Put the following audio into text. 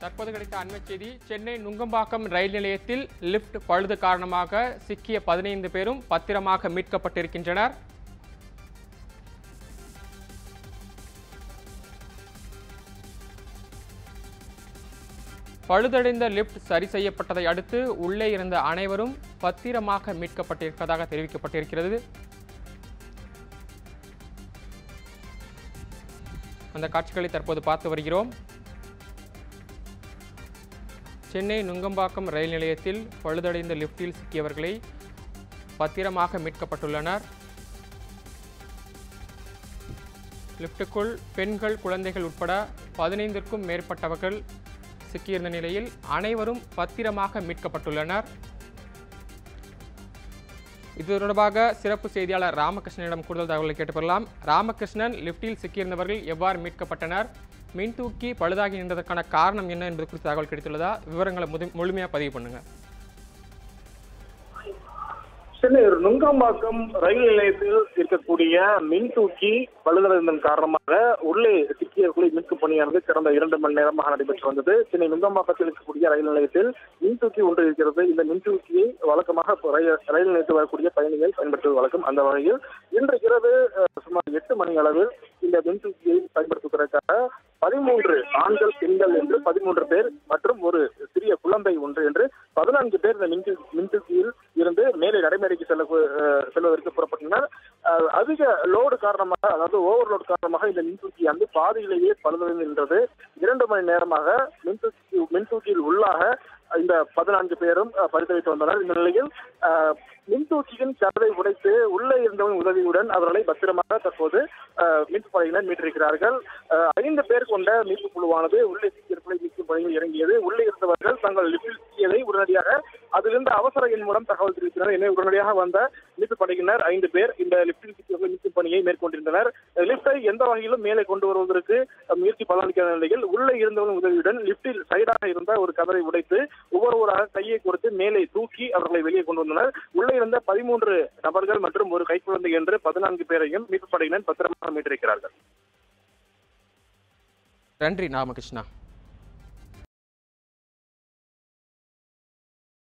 தற்போது கிடைத்த அண்மை செய்தி சென்னை நுங்கம்பாக்கம் ரயில் நிலையத்தில் லிஃப்ட் பழுது காரணமாக சிக்கிய பதினைந்து பேரும் பத்திரமாக மீட்கப்பட்டிருக்கின்றனர் பழுதடைந்த லிஃப்ட் சரி செய்யப்பட்டதை அடுத்து உள்ளே இருந்த அனைவரும் பத்திரமாக மீட்கப்பட்டிருப்பதாக தெரிவிக்கப்பட்டிருக்கிறது அந்த காட்சிகளை தற்போது பார்த்து வருகிறோம் சென்னை நுங்கம்பாக்கம் ரயில் நிலையத்தில் பழுதடைந்த லிஃப்டில் சிக்கியவர்களை பத்திரமாக மீட்கப்பட்டுள்ளனர் லிஃப்ட்டுக்குள் பெண்கள் குழந்தைகள் உட்பட பதினைந்திற்கும் மேற்பட்டவர்கள் சிக்கியிருந்த நிலையில் அனைவரும் பத்திரமாக மீட்கப்பட்டுள்ளனர் இது தொடர்பாக சிறப்பு செய்தியாளர் ராமகிருஷ்ணனிடம் கூடுதல் தகவலை கேட்டு பெறலாம் ராமகிருஷ்ணன் லிஃப்டில் சிக்கியிருந்தவர்கள் எவ்வாறு மீட்கப்பட்டனர் மின் தூக்கி பழுதாகி நின்றதற்கான காரணம் என்ன என்பது குறித்து தகவல் கிடைத்துள்ளதா விவரங்களை முது முழுமையாக பதிவு பண்ணுங்க சென்னை நுங்கம்பாக்கம் ரயில் நிலையத்தில் இருக்கக்கூடிய மின் தூக்கி பழுதடைந்ததன் காரணமாக உள்ளே சிக்கியவர்களை மீட்கும் பணியானது கடந்த இரண்டு மணி நேரமாக நடைபெற்று வந்தது சென்னை நுங்கம்பாக்கத்தில் இருக்கக்கூடிய ரயில் நிலையத்தில் மின் தூக்கி ஒன்று இருக்கிறது இந்த மின் தூக்கியை வழக்கமாக ரயில் ரயில் நிலையத்தில் வரக்கூடிய பயணிகள் பயன்படுத்துவது வழக்கம் அந்த வகையில் இன்று இரவு அஹ், சுமார் எட்டு மணி அளவில் இந்த மின் தூக்கியை பயன்படுத்துவதற்காக பதிமூன்று ஆண்கள் பெண்கள் என்று பதிமூன்று பேர் மற்றும் ஒரு சிறிய குழந்தை ஒன்று என்று பதினான்கு பேர் இந்த மின் தூக்கி- மின் தூக்கியில் இருந்து மேலே நடைமேடைக்கு செல்ல அஹ், செல்வதற்கு புறப்பட்டனர் அஹ், அதிக லோடு காரணமாக அதாவது ஓவர்லோடு காரணமாக இந்த மின்தூக்கி வந்து பாதியிலேயே பழுதடைந்து நின்றது இரண்டு மணி நேரமாக மின்தூக்கி மின்தூக்கியில் உள்ளாக இந்த பதினான்கு பேரும் அஹ், பரிந்துரைத்து வந்தனர் இந்த நிலையில் அஹ், மின்தூக்கியின் கதவை உடைத்து உள்ளே இருந்தவன் உதவியுடன் அவர்களை பத்திரமாக தற்போது அஹ், மீட்பு படையினர் மீட்டிருக்கிறார்கள் அஹ், ஐந்து பேர் கொண்ட மீட்பு குழுவானது உள்ளே சிக்கியவர்களை மீட்பு பணியில் இறங்கியது உள்ளே இருந்தவர்கள் தங்கள் லிஃப்டில் சிக்கியதை உடனடியாக அதிலிருந்து அவசர எண் மூலம் தகவல் தெரிவித்தனர் எனவே உடனடியாக வந்த மீட்பு படையினர் ஐந்து பேர் இந்த லிப்டில் சிக்கியவர்கள் மீட்பு பணியை மேற்கொண்டிருந்தனர் லிப்டை எந்த வகையிலும் மேலே கொண்டு வருவதற்கு அஹ், முயற்சி பலனளிக்காத நிலையில் உள்ளே இருந்தவர்கள் உதவியுடன் லிப்டில் சைடாக இருந்த ஒரு கதரை உடைத்து ஒவ்வொருவராக கையை கொடுத்து மேலே தூக்கி அவர்களை வெளியே கொண்டு வந்தனர் உள்ளே இருந்த பதிமூன்று நபர்கள் மற்றும் ஒரு கைக்குழந்தை என்று பதினான்கு பேரையும் மீட்பு படையினர் பத்திரமாக மீட்டிருக்கிறார்கள் நன்றி ராமகிருஷ்ணா